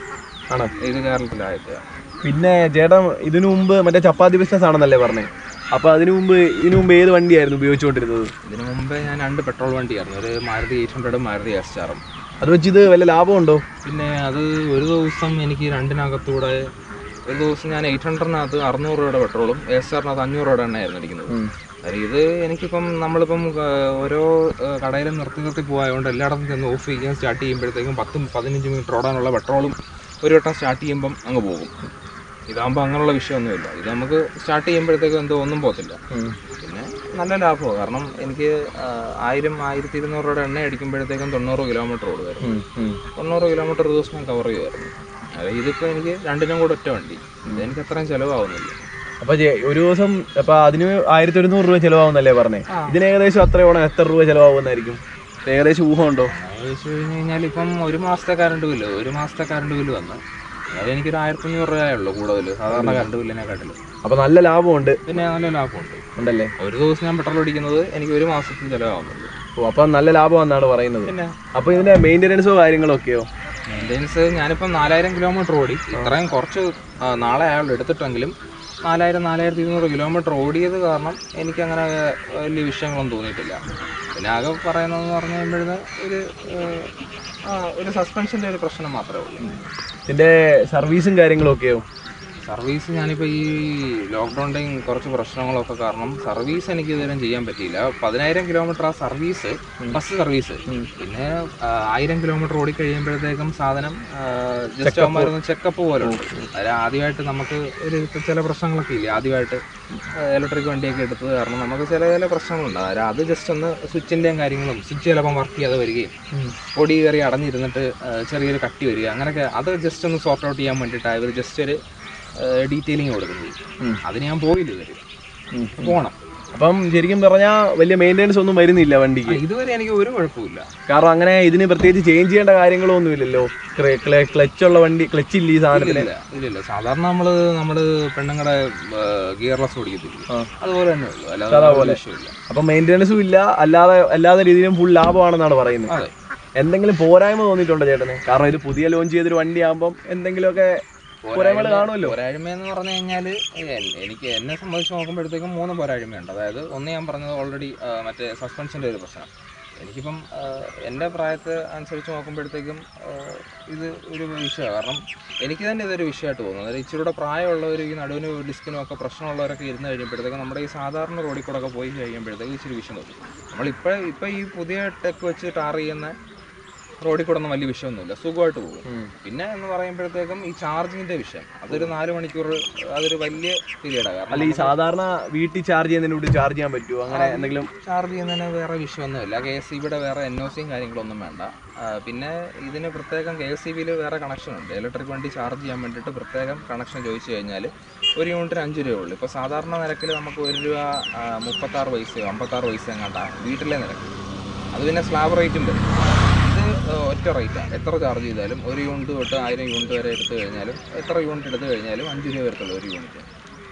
ആണോ ഇത് കേരളത്തിലെ ആദ്യത്തെ പിന്നെ ചേട്ടൻ ഇതിനു മുമ്പ് മറ്റേ ചപ്പാത്തി ബിസിനസ് ആണെന്നല്ലേ പറഞ്ഞേ അപ്പൊ അതിനു മുമ്പ് ഇതിനു മുമ്പ് ഏത് വണ്ടിയായിരുന്നു ഉപയോഗിച്ചുകൊണ്ടിരുന്നത് ഇതിനു മുമ്പേ ഞാൻ രണ്ട് പെട്രോൾ വണ്ടിയായിരുന്നു ഒരു മാരുതി എയ്റ്റ് ഹൺഡ്രഡും മാരുതി എസ് ആറും അത് വെച്ച് ഇത് വല്ല ലാഭമുണ്ടോ പിന്നെ അത് ഒരു ദിവസം എനിക്ക് രണ്ടിനകത്തൂടെ ഒരു ദിവസം ഞാൻ എയ്റ്റ് ഹൺഡ്രഡിനകത്ത് അറുന്നൂറ് രൂപയുടെ പെട്രോളും എസ് ആറിനകത്ത് അഞ്ഞൂറ് രൂപയുടെ എണ്ണയായിരുന്നു അടിക്കുന്നത് കാര്യം ഇത് എനിക്കിപ്പം നമ്മളിപ്പം ആ, ഓരോ ആ, കടയിലും നിർത്തി നിർത്തി പോയതുകൊണ്ട് എല്ലായിടത്തും ചെന്ന് ഓഫ് ചെയ്യാൻ സ്റ്റാർട്ട് ചെയ്യുമ്പോഴത്തേക്കും പത്തും പതിനഞ്ച് മിനിറ്റ് ഓടാനുള്ള പെട്രോളും ഒരു വട്ടം സ്റ്റാർട്ട് ചെയ്യുമ്പം അങ്ങ് പോകും ഇതാകുമ്പോൾ അങ്ങനെയുള്ള വിഷയമൊന്നുമില്ല ഇത് നമുക്ക് സ്റ്റാർട്ട് ചെയ്യുമ്പോഴത്തേക്കും എന്തോ ഒന്നും പോകത്തില്ല പിന്നെ നല്ല ലാഭമാണ് കാരണം എനിക്ക് ആ, ആയിരം ആയിരത്തി ഇരുന്നൂറ് രൂപയുടെ എണ്ണ അടിക്കുമ്പോഴത്തേക്കും തൊണ്ണൂറ് കിലോമീറ്റർ ഓടുമായിരുന്നു തൊണ്ണൂറ് കിലോമീറ്റർ ഒരു ദിവസം ഞാൻ കവർ ചെയ്യുമായിരുന്നു അതായത് ഇതിപ്പോൾ എനിക്ക് രണ്ടിനും കൂടെ ഒറ്റ വണ്ടി ഇതെനിക്ക് അത്രയും ചിലവാകുന്നില്ല അപ്പൊ ചേ- ഒരു ദിവസം അപ്പൊ അതിന് ആയിരത്തി ഒരുന്നൂറ് രൂപ ചെലവാകുന്നല്ലേ പറഞ്ഞേ ആ. ഇതിന് ഏകദേശം അത്രയോണം എത്ര രൂപ ചെലവാകുന്നതായിരിക്കും ഏകദേശം ഊഹമുണ്ടോ അങ്ങനെ വെച്ച് കഴിഞ്ഞ് കഴിഞ്ഞാൽ ഇപ്പം ഒരു മാസത്തെ കറണ്ട് ബില്ല് ഒരു മാസത്തെ കറണ്ട് ബില്ല് വന്ന് അത് എനിക്കൊരു ആയിരത്തി അഞ്ഞൂറ് രൂപയുള്ളൂ കൂടുതൽ സാധാരണ കറണ്ട് ബില്ലിനെക്കാട്ടിലും അപ്പൊ നല്ല ലാഭമുണ്ട് പിന്നെ നല്ല ലാഭമുണ്ട് ഉണ്ടല്ലേ ഒരു ദിവസം ഞാൻ പെട്രോൾ അടിക്കുന്നത് എനിക്ക് ഒരു മാസത്തിൽ ചിലവാകുന്നുള്ളൂ ഓ അപ്പൊ നല്ല ലാഭമെന്നാണ് പറയുന്നത് പിന്നെ അപ്പൊ ഇതിന്റെ മെയിൻ്റെനൻസോ കാര്യങ്ങളോ ഒക്കെയോ മെയിൻ്റെനൻസ് ഞാനിപ്പം നാലായിരം കിലോമീറ്റർ ഓടി ഇത്രയും കുറച്ച് ആ, നാളെ അയാൾ എടുത്തിട്ടെങ്കിലും നാലായിരം നാലായിരത്തി ഇരുന്നൂറ് കിലോമീറ്റർ ഓടിയത് കാരണം എനിക്കങ്ങനെ വലിയ വിഷയങ്ങളൊന്നും തോന്നിയിട്ടില്ല പിന്നെ ആകെ പറയുന്നതെന്ന് പറഞ്ഞു കഴിയുമ്പോഴേ ഒരു ഏഹ്, ആ, ഒരു സസ്പെൻഷൻ്റെ ഒരു പ്രശ്നം മാത്രമേ ഉള്ളൂ ഇതിന്റെ സർവീസും കാര്യങ്ങളും ഒക്കെയോ സർവീസ് ഞാനിപ്പോൾ ഈ ലോക്ക്ഡൗണിൻ്റെയും കുറച്ച് പ്രശ്നങ്ങളൊക്കെ കാരണം സർവീസ് എനിക്ക് ഇതുവരെ ചെയ്യാൻ പറ്റിയില്ല പതിനായിരം കിലോമീറ്റർ ആ സർവീസ് ബസ് സർവീസ് പിന്നെ ആ, ആയിരം കിലോമീറ്റർ ഓടി കഴിയുമ്പോഴത്തേക്കും സാധനം ജസ്റ്റ് ആകുമ്പോൾ ചെക്കപ്പ് പോലെ ഉണ്ട് അതിൽ ആദ്യമായിട്ട് നമുക്ക് ഒരു ഇപ്പം ചില പ്രശ്നങ്ങളൊക്കെ ഇല്ലേ ആദ്യമായിട്ട് ഇലക്ട്രിക് വണ്ടിയൊക്കെ എടുത്തത് കാരണം നമുക്ക് ചില ചില പ്രശ്നങ്ങളുണ്ട് അതായത് അത് ജസ്റ്റ് ഒന്ന് സ്വിച്ചിൻ്റെയും കാര്യങ്ങളും സ്വിച്ച് ചിലപ്പം വർക്ക് ചെയ്യാതെ വരികയും പൊടി കയറി അടഞ്ഞിരുന്നിട്ട് ആ, ചെറിയൊരു കട്ടി വരിക അങ്ങനെയൊക്കെ അത് ജസ്റ്റ് ഒന്ന് സോർട്ട് ഔട്ട് ചെയ്യാൻ വേണ്ടിയിട്ടാണ് ഇവർ ജസ്റ്റ് ഒരു ഡീറ്റെയിലിംഗ് കൊടുക്കുന്നത് ഉം. അതിന് ഞാൻ പോയില്ല ഇതുവരെ ഉം. പോകണം അപ്പം ശരിക്കും പറഞ്ഞാൽ വലിയ മെയിൻ്റെനൻസ് ഒന്നും വരുന്നില്ല വണ്ടിക്ക് ഇതുവരെ എനിക്ക് ഒരു കുഴപ്പമില്ല കാരണം അങ്ങനെ ഇതിന് പ്രത്യേകിച്ച് ചേഞ്ച് ചെയ്യേണ്ട കാര്യങ്ങളൊന്നും ഇല്ലല്ലോ ക്ലച്ച് ഉള്ള വണ്ടി ക്ലച്ച് ഇല്ല ഈ സാധനത്തിന് ഇല്ല ഇല്ലില്ല സാധാരണ നമ്മള് നമ്മള് പെണ്ണുങ്ങളുടെ ഗിയർലെസ് ഓടിക്കത്തില്ല ആ. അതുപോലെ തന്നെ ഉള്ളൂ അല്ലാതെ ഒരു വിഷയമില്ല അപ്പം മെയിൻ്റെനൻസും ഇല്ല അല്ലാതെ അല്ലാതെ രീതിയിലും ഫുൾ ലാഭമാണെന്നാണ് പറയുന്നത് അതെ എന്തെങ്കിലും പോരായ്മ തോന്നിയിട്ടുണ്ടോ ചേട്ടന് കാരണം ഇത് പുതിയ ലോഞ്ച് ചെയ്തൊരു വണ്ടി ആകുമ്പം എന്തെങ്കിലുമൊക്കെ പോരായ്മകൾ കാണുമല്ലോ പോരായ്മ എന്ന് പറഞ്ഞു കഴിഞ്ഞാല് എ- എനിക്ക് എന്നെ സംബന്ധിച്ച് നോക്കുമ്പോഴത്തേക്കും മൂന്ന് പോരായ്മയുണ്ട് അതായത് ഒന്ന് ഞാൻ പറഞ്ഞത് ഓൾറെഡി മറ്റേ സസ്പെൻഷൻ്റെ ഒരു പ്രശ്നം എനിക്കിപ്പം ആ, എൻ്റെ പ്രായത്തെ അനുസരിച്ച് നോക്കുമ്പോഴത്തേക്കും ആ, ഇത് ഒരു വിഷയമാണ് കാരണം എനിക്ക് തന്നെ ഇതൊരു വിഷയമായിട്ട് തോന്നുന്നു അതായത് ഇച്ചിരൂടെ പ്രായമുള്ളവർ ഈ നടുവിന് ഡിസ്കിനും ഒക്കെ പ്രശ്നമുള്ളവരൊക്കെ ഇരുന്ന് കഴിയുമ്പോഴത്തേക്കും നമ്മുടെ ഈ സാധാരണ റോഡിൽ കൂടെ ഒക്കെ പോയി കഴിയുമ്പോഴത്തേക്കും ഇച്ചിരി വിഷയം തോന്നും നമ്മളിപ്പോൾ ഇപ്പോൾ ഈ പുതിയ ടെക് വെച്ച് ടാർ ചെയ്യുന്ന റോഡിൽ കൂടെ ഒന്നും വലിയ വിഷയമൊന്നുമില്ല സുഖമായിട്ട് പോകും പിന്നെ എന്ന് പറയുമ്പോഴത്തേക്കും ഈ ചാർജിങ്ങിന്റെ വിഷയം അതൊരു നാല് മണിക്കൂർ അതൊരു വലിയ പീരീഡാണ് കാരണം അല്ല ഈ സാധാരണ വീട്ടിൽ ചാർജ് ചെയ്യുന്നതിന് കൂടി ചാർജ് ചെയ്യാൻ പറ്റുമോ അങ്ങനെ എന്തെങ്കിലും ചാർജ് ചെയ്യുന്നതിന് വേറെ വിഷയമൊന്നുമില്ല കെ എസ് സി ബിയുടെ വേറെ എൻ ഒ സിയും കാര്യങ്ങളൊന്നും വേണ്ട ആ, പിന്നെ ഇതിന് പ്രത്യേകം കെ എസ് സി ബിയിൽ വേറെ കണക്ഷൻ ഉണ്ട് ഇലക്ട്രിക് വണ്ടി ചാർജ് ചെയ്യാൻ വേണ്ടിയിട്ട് പ്രത്യേകം കണക്ഷൻ ചോദിച്ചു കഴിഞ്ഞാൽ ഒരു യൂണിറ്റിന് അഞ്ച് രൂപ ഉള്ളൂ ഇപ്പോൾ സാധാരണ നിരക്കിൽ നമുക്ക് ഒരു രൂപ ആ, മുപ്പത്താറ് പൈസയോ അമ്പത്താറ് പൈസ എങ്ങാണ്ടാ വീട്ടിലെ നിരക്ക് അത് പിന്നെ സ്ലാബ് റേറ്റും വരും ഇത് ആ, ഒറ്റ റേറ്റാണ് എത്ര ചാർജ് ചെയ്താലും ഒരു യൂണിറ്റ് തൊട്ട് ആയിരം യൂണിറ്റ് വരെ എടുത്തു കഴിഞ്ഞാലും എത്ര യൂണിറ്റ് എടുത്തു കഴിഞ്ഞാലും അഞ്ച് രൂപ വരത്തുള്ളൂ ഒരു യൂണിറ്റ്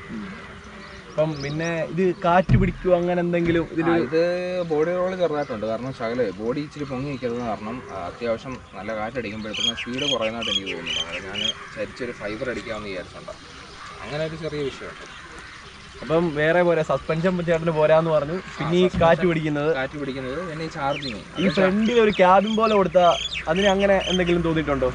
അപ്പം പിന്നെ ഇത് കാറ്റ് പിടിക്കുമോ അങ്ങനെ എന്തെങ്കിലും ഇതിൽ ആ, ഇത് ബോഡി റോൾ ചെറുതായിട്ടുണ്ട് കാരണം ശകല ബോഡി ഇച്ചിരി പൊങ്ങി നിൽക്കുന്നത് കാരണം ആ, അത്യാവശ്യം നല്ല കാറ്റടിക്കുമ്പോഴത്തേക്കും സ്പീഡ് കുറയുന്നതായിട്ട് എനിക്ക് തോന്നുന്നു അതായത് ഞാൻ ചരിച്ചൊരു ഫൈബർ അടിക്കാമെന്ന് വിചാരിച്ചിട്ടുണ്ട് അങ്ങനെ ഒരു ചെറിയ വിഷയമുണ്ട് അപ്പം വേറെ പോരാ സസ്പെൻഷൻ ചേട്ടന് പോരാന്ന് പറഞ്ഞു പിന്നെ ഈ കാറ്റ് പിടിക്കുന്നത് കാറ്റ് പിടിക്കുന്നത് പിന്നെ ഈ ചാർജിങ് ഈ ഫ്രണ്ടിൽ ഒരു ക്യാബിൻ പോലെ കൊടുത്താൽ അതിന് അങ്ങനെ എന്തെങ്കിലും തോന്നിയിട്ടുണ്ടോ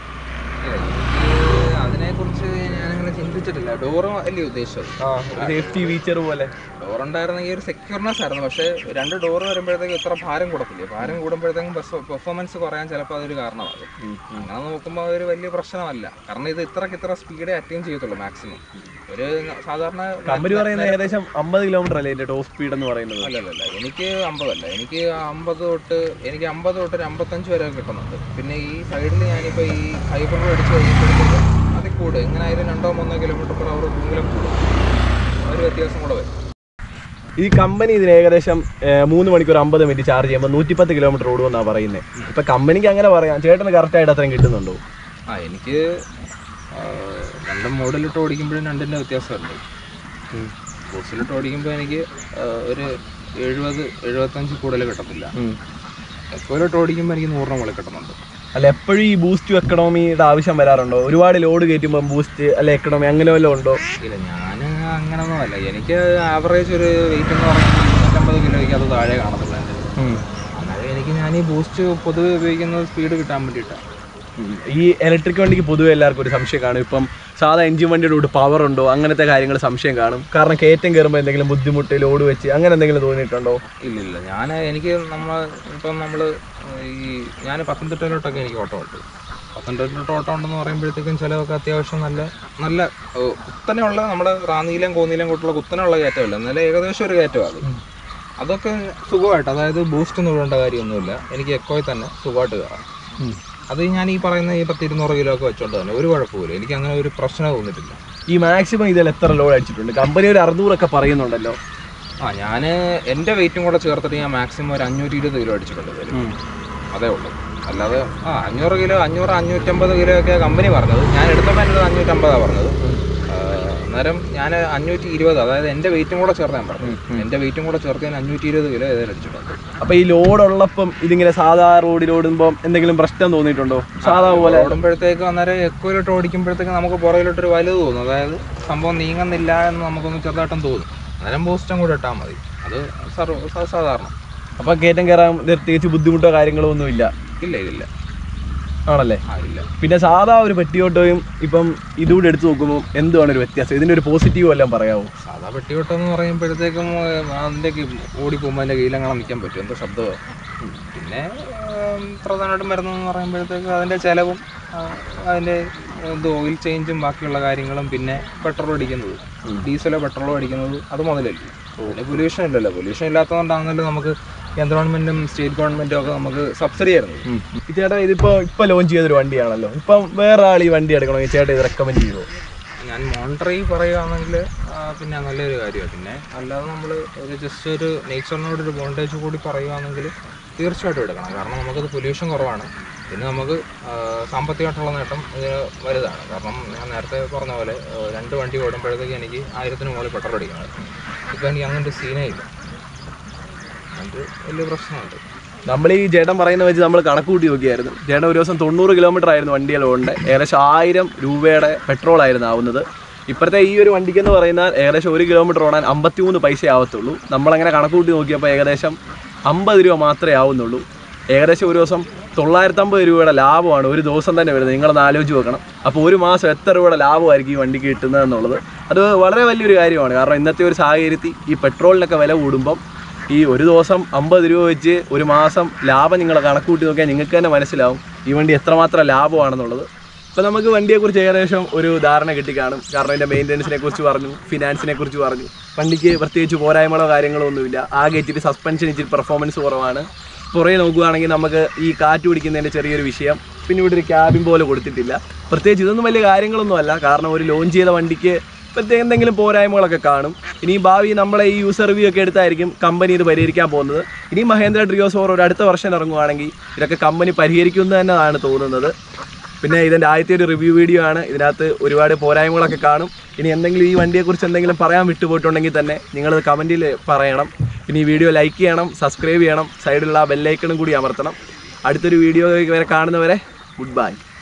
അതിനെക്കുറിച്ച് ഞാനങ്ങനെ ചിന്തിച്ചിട്ടില്ല ഡോറ് അല്ലേ ഉദ്ദേശിച്ചത് ആ സേഫ്റ്റി ഫീച്ചർ പോലെ ഡോർ ഉണ്ടായിരുന്നെങ്കിൽ ഒരു സെക്യൂർനെസ് ആയിരുന്നു പക്ഷേ രണ്ട് ഡോർ വരുമ്പോഴത്തേക്കും ഇത്ര ഭാരം കൂടത്തില്ലേ ഭാരം കൂടുമ്പോഴത്തേക്കും പെർഫോമൻസ് കുറയാൻ ചിലപ്പോൾ അതൊരു കാരണമാകും അങ്ങനെ നോക്കുമ്പോൾ അതൊരു വലിയ പ്രശ്നമല്ല കാരണം ഇത് ഇത്രക്ക് ഇത്ര സ്പീഡേ അറ്റൈൻ ചെയ്യത്തുള്ളൂ മാക്സിമം ഒരു സാധാരണ കമ്പനി പറയുന്നത് ഏകദേശം അമ്പത് കിലോമീറ്റർ അല്ലേ ഇതിന്റെ ടോപ്പ് സ്പീഡ് എന്ന് പറയുന്നത് അല്ലല്ല എനിക്ക് അമ്പതല്ല എനിക്ക് അമ്പത് തൊട്ട് എനിക്ക് അമ്പത് തൊട്ട് ഒരു അമ്പത്തഞ്ച് വരെ കിട്ടുന്നുണ്ട് പിന്നെ ഈ സൈഡിൽ ഞാനിപ്പോൾ ഈ ഫൈബർ അടിച്ച് കഴിയുമ്പോഴത്തേക്കും അതിൽ കൂടും എങ്ങനെ ആയാലും രണ്ടോ മൂന്നോ കിലോമീറ്റർ പെർ അവർ കൂടുതലും കൂടും ആ ഒരു വ്യത്യാസം കൂടെ വരും ഈ കമ്പനി ഇതിന് ഏകദേശം ഏഹ്, മൂന്ന് മണിക്കൂർ അമ്പത് മിനിറ്റ് ചാർജ് ചെയ്യുമ്പോൾ നൂറ്റിപ്പത്ത് കിലോമീറ്റർ ഓടുമെന്നാണ് പറയുന്നത് ഇപ്പൊ കമ്പനിക്ക് അങ്ങനെ പറയാം ചേട്ടന് കറക്റ്റ് ആയിട്ട് അത്രയും കിട്ടുന്നുണ്ടോ ആ എനിക്ക് ആ, രണ്ടും മോഡലിട്ട് ഓടിക്കുമ്പോഴും രണ്ടിൻ്റെ വ്യത്യാസമുണ്ട് ബോസിലിട്ട് ഓടിക്കുമ്പോൾ എനിക്ക് ആ, ഒരു എഴുപത് എഴുപത്തഞ്ച് കൂടുതൽ കിട്ടത്തില്ല എക്കോയിലിട്ട് ഓടിക്കുമ്പോൾ എനിക്ക് നൂറിന് മുകളിൽ കിട്ടുന്നുണ്ട് അല്ല എപ്പോഴും ഈ ബൂസ്റ്റ് എക്കണോമിയുടെ ആവശ്യം വരാറുണ്ടോ ഒരുപാട് ലോഡ് കയറ്റുമ്പോൾ ബൂസ്റ്റ് അല്ല എക്കണോമി അങ്ങനെ വല്ലതും ഉണ്ടോ ഇല്ല ഞാൻ അങ്ങനൊന്നും അല്ല എനിക്ക് ആവറേജ് ഒരു വെയിറ്റ് എന്ന് പറയുന്നത് നൂറ്റമ്പത് കിലോയ്ക്ക് അത് താഴെ കാണത്തില്ല എൻ്റെ അന്നേരം എനിക്ക് ഞാൻ ഈ ബൂസ്റ്റ് പൊതുവെ ഉപയോഗിക്കുന്നത് സ്പീഡ് കിട്ടാൻ വേണ്ടിയിട്ടാണ് ഈ ഇലക്ട്രിക് വണ്ടിക്ക് പൊതുവെ എല്ലാവർക്കും ഒരു സംശയം കാണും ഇപ്പം സാധാ എഞ്ചിൻ വണ്ടിയുടെ കൂട്ട് പവർ ഉണ്ടോ അങ്ങനത്തെ കാര്യങ്ങൾ സംശയം കാണും കാരണം കയറ്റം കയറുമ്പോൾ എന്തെങ്കിലും ബുദ്ധിമുട്ട് ലോഡ് വെച്ച് അങ്ങനെ എന്തെങ്കിലും തോന്നിയിട്ടുണ്ടോ ഇല്ല ഇല്ല ഞാൻ എനിക്ക് നമ്മൾ ഇപ്പം നമ്മൾ ഈ ഞാൻ പത്തനംതിട്ടയിലോട്ടൊക്കെ എനിക്ക് ഓട്ടം ഉണ്ട് പത്തനംതിട്ടയിലോട്ട് ഓട്ടം ഉണ്ടെന്ന് പറയുമ്പോഴത്തേക്കും ചിലതൊക്കെ അത്യാവശ്യം നല്ല നല്ല ഏഹ്, കുത്തനെയുള്ള നമ്മുടെ റാന്നിയിലും കോന്നിയിലും കൂട്ടുള്ള കുത്തനെയുള്ള കയറ്റമല്ല എന്നാലും ഏകദേശം ഒരു കയറ്റമാണ് അത് അതൊക്കെ സുഖമായിട്ട് അതായത് ബൂസ്റ്റ് ഒന്നും ഇടേണ്ട കാര്യമൊന്നുമില്ല എനിക്ക് എക്കോയിൽ തന്നെ സുഖമായിട്ട് കയറാം അത് ഞാൻ ഈ പറയുന്ന ഈ പത്ത് ഇരുന്നൂറ് കിലോ ഒക്കെ വെച്ചോണ്ട് തന്നെ ഒരു കുഴപ്പമില്ല എനിക്ക് അങ്ങനെ ഒരു പ്രശ്നം തോന്നിയിട്ടില്ല ഈ മാക്സിമം ഇതിൽ എത്ര ലോഡ് അടിച്ചിട്ടുണ്ട് കമ്പനി ഒരു അറുന്നൂറൊക്കെ പറയുന്നുണ്ടല്ലോ ആ ഞാൻ എൻ്റെ വെയിറ്റും കൂടെ ചേർത്തിട്ട് ഞാൻ മാക്സിമം ഒരു അഞ്ഞൂറ്റി ഇരുപത് കിലോ അടിച്ചിട്ടുണ്ട് ഇതില്. അതേ ഉള്ളൂ അല്ലാതെ ആ അഞ്ഞൂറ് കിലോ അഞ്ഞൂറ് അഞ്ഞൂറ്റമ്പത് കിലോ ഒക്കെ കമ്പനി പറഞ്ഞത് ഞാൻ എടുത്തപ്പോൾ എൻ്റെ അടുത്ത് അഞ്ഞൂറ്റമ്പതാണ് പറഞ്ഞത് ആ, അന്നേരം ഞാൻ അഞ്ഞൂറ്റി ഇരുപത് അതായത് എൻ്റെ വെയിറ്റും കൂടെ ചേർത്ത് ഞാൻ പറഞ്ഞു എൻ്റെ വെയിറ്റും കൂടെ ചേർത്ത് ഞാൻ അഞ്ഞൂറ്റി ഇരുപത് കിലോ ഏതായാലും അടിച്ചിട്ടുണ്ട് അപ്പൊ ഈ ലോഡ് ഉള്ളപ്പം ഇതിങ്ങനെ സാധാ റോഡിൽ ഓടുമ്പോൾ എന്തെങ്കിലും പ്രശ്നം തോന്നിയിട്ടുണ്ടോ സാധാ പോലെ ഓടുമ്പോഴത്തേക്ക് അന്നേരം എക്കോയിലോട്ട് ഓടിക്കുമ്പോഴത്തേക്ക് നമുക്ക് പുറകിലോട്ടൊരു വലുത് തോന്നും അതായത് സംഭവം നീങ്ങുന്നില്ല എന്ന് നമുക്കൊന്ന് ചെറുതായിട്ടും തോന്നും അന്നേരം ബൂസ്റ്റും കൂടെ ഇട്ടാൽ മതി അത് സർവ സ- സാധാരണ അപ്പൊ കയറ്റം കയറാൻ പ്രത്യേകിച്ച് ബുദ്ധിമുട്ടോ കാര്യങ്ങളോ ഒന്നും ഇല്ല ഇല്ല ഇല്ല ആണല്ലേ ആ ഇല്ല പിന്നെ സാധാ ഒരു പെട്ടിയോട്ടോയും ഇപ്പം ഇതുകൂടെ എടുത്തു നോക്കുമ്പോൾ എന്തുവാണ് ഒരു വ്യത്യാസം ഇതിന്റെ ഒരു പോസിറ്റീവ് എല്ലാം പറയാമോ സാധാ പെട്ടിവട്ടം എന്ന് പറയുമ്പോഴത്തേക്കും ഏഹ്, അതിൻ്റെ ഓടി പോകുമ്പോൾ അതിൻ്റെ കീഴിലങ്ങനെ നിൽക്കാൻ പറ്റും എന്തോ ശബ്ദമോ പിന്നെ ഏഹ്, പ്രധാനമായിട്ടും വരുന്നതെന്ന് പറയുമ്പോഴത്തേക്ക് അതിൻ്റെ ചിലവും ആ, അതിൻ്റെ ഇത് ഓയിൽ ചേഞ്ചും ബാക്കിയുള്ള കാര്യങ്ങളും പിന്നെ പെട്രോൾ അടിക്കുന്നത് ഡീസലോ പെട്രോളോ അടിക്കുന്നത് അത് മുതലല്ലേ പിന്നെ പൊല്യൂഷൻ ഇല്ലല്ലോ പൊല്യൂഷൻ ഇല്ലാത്തതുകൊണ്ടാണല്ലോ നമുക്ക് കേന്ദ്ര ഗവൺമെൻറ്റും സ്റ്റേറ്റ് ഗവൺമെൻറ്റും ഒക്കെ നമുക്ക് സബ്സിഡി ആയിരുന്നു ഈ ചേട്ടാ ഇതിപ്പോ ഇപ്പൊ ലോഞ്ച് ചെയ്തൊരു വണ്ടിയാണല്ലോ ഇപ്പം വേറെ ആൾ ഈ വണ്ടി എടുക്കണമെങ്കിൽ ചേട്ടാ ഇത് റെക്കമെൻഡ് ചെയ്യുമോ ഞാൻ മോണിറ്ററി പറയുകയാണെങ്കിൽ പിന്നെ നല്ലൊരു കാര്യമാണ് പിന്നെ അല്ലാതെ നമ്മൾ ഒരു ജസ്റ്റ് ഒരു നേച്ചറിനോട് ഒരു ബോണ്ടേജ് കൂടി പറയുകയാണെങ്കിൽ തീർച്ചയായിട്ടും എടുക്കണം കാരണം നമുക്കത് പൊല്യൂഷൻ കുറവാണ് പിന്നെ നമുക്ക് ആ, സാമ്പത്തികമായിട്ടുള്ള നേട്ടം ഇതിന് വലുതാണ് കാരണം ഞാൻ നേരത്തെ പറഞ്ഞ പോലെ ആ, രണ്ട് വണ്ടി ഓടുമ്പോഴത്തേക്ക് എനിക്ക് ആയിരത്തിന് മുകളിൽ പെട്രോൾ അടിക്കണം ഇപ്പം എനിക്ക് അങ്ങനത്തെ ഒരു സീനേ ഇല്ല അത് വലിയ പ്രശ്നമുണ്ട് നമ്മൾ ഈ ചേട്ടൻ പറയുന്ന വെച്ച് നമ്മൾ കണക്ക് കൂട്ടി നോക്കിയായിരുന്നു ചേട്ടൻ ഒരു ദിവസം തൊണ്ണൂറ് കിലോമീറ്റർ ആയിരുന്നു വണ്ടിയിൽ ഓടേണ്ടത് ഏകദേശം ആയിരം രൂപയുടെ പെട്രോൾ ആയിരുന്നു ആവുന്നത് ഇപ്പോഴത്തെ ഈ ഒരു വണ്ടിക്ക് എന്ന് പറയുന്നത് ഏകദേശം ഒരു കിലോമീറ്റർ ഓടാൻ അമ്പത്തിമൂന്ന് പൈസ ആവത്തുള്ളൂ നമ്മളങ്ങനെ കണക്ക് കൂട്ടി നോക്കിയപ്പോൾ ഏകദേശം അമ്പത് രൂപ മാത്രമേ ആവുന്നുള്ളൂ ഏകദേശം ഒരു ദിവസം തൊള്ളായിരത്തമ്പത് രൂപയുടെ ലാഭമാണ് ഒരു ദിവസം തന്നെ വരുന്നത് നിങ്ങളൊന്ന് ആലോചിച്ച് നോക്കണം അപ്പോൾ ഒരു മാസം എത്ര രൂപയുടെ ലാഭമായിരിക്കും ഈ വണ്ടിക്ക് കിട്ടുന്നത് എന്നുള്ളത് അത് വളരെ വലിയൊരു കാര്യമാണ് കാരണം ഇന്നത്തെ ഒരു സാഹചര്യത്തിൽ ഈ പെട്രോളിനൊക്കെ വില കൂടുമ്പം ഈ ഒരു ദിവസം അമ്പത് രൂപ വെച്ച് ഒരു മാസം ലാഭം നിങ്ങൾ കണക്കൂട്ടി നോക്കിയാൽ നിങ്ങൾക്ക് തന്നെ മനസ്സിലാവും ഈ വണ്ടി എത്രമാത്രം ലാഭമാണെന്നുള്ളത് അപ്പോൾ നമുക്ക് വണ്ടിയെക്കുറിച്ച് ഏകദേശം ഒരു ധാരണ കിട്ടിക്കാണും കാരണം അതിൻ്റെ മെയിൻ്റനൻസിനെ കുറിച്ച് പറഞ്ഞു ഫിനാൻസിനെ കുറിച്ച് പറഞ്ഞു വണ്ടിക്ക് പ്രത്യേകിച്ച് പോരായ്മകളോ കാര്യങ്ങളോ ഒന്നുമില്ല ആകെ ഇച്ചിരി സസ്പെൻഷൻ ഇച്ചിരി പെർഫോമൻസ് കുറവാണ് പുറകെ നോക്കുകയാണെങ്കിൽ നമുക്ക് ഈ കാറ്റ് പിടിക്കുന്നതിൻ്റെ ചെറിയൊരു വിഷയം പിന്നെ ഇവിടെ ഒരു ക്യാബിൻ പോലെ കൊടുത്തിട്ടില്ല പ്രത്യേകിച്ച് ഇതൊന്നും വലിയ കാര്യങ്ങളൊന്നും അല്ല കാരണം ഒരു ലോഞ്ച് ചെയ്ത വണ്ടിക്ക് പ്രത്യേക എന്തെങ്കിലും പോരായ്മകളൊക്കെ കാണും ഇനി ഭാവി നമ്മളെ ഈ യൂസർ റിവ്യൂ ഒക്കെ എടുത്തായിരിക്കും കമ്പനി ഇത് പരിഹരിക്കാൻ പോകുന്നത് ഇനി മഹേന്ദ്ര ട്രിയോസ് ഫോർ ഒരു അടുത്ത വർഷം ഇറങ്ങുവാണെങ്കിൽ ഇതൊക്കെ കമ്പനി പരിഹരിക്കുന്നു തന്നെയാണ് തോന്നുന്നത് പിന്നെ ഇതിൻ്റെ ആദ്യത്തെ ഒരു റിവ്യൂ വീഡിയോ ആണ് ഇതിനകത്ത് ഒരുപാട് പോരായ്മകളൊക്കെ കാണും ഇനി എന്തെങ്കിലും ഈ വണ്ടിയെക്കുറിച്ച് എന്തെങ്കിലും പറയാൻ വിട്ടുപോയിട്ടുണ്ടെങ്കിൽ തന്നെ നിങ്ങളത് കമൻറ്റിൽ പറയണം പിന്നെ ഈ വീഡിയോ ലൈക്ക് ചെയ്യണം സബ്സ്ക്രൈബ് ചെയ്യണം സൈഡിലുള്ള ആ ബെല്ലൈക്കണും കൂടി അമർത്തണം അടുത്തൊരു വീഡിയോ വരെ കാണുന്നവരെ ഗുഡ് ബൈ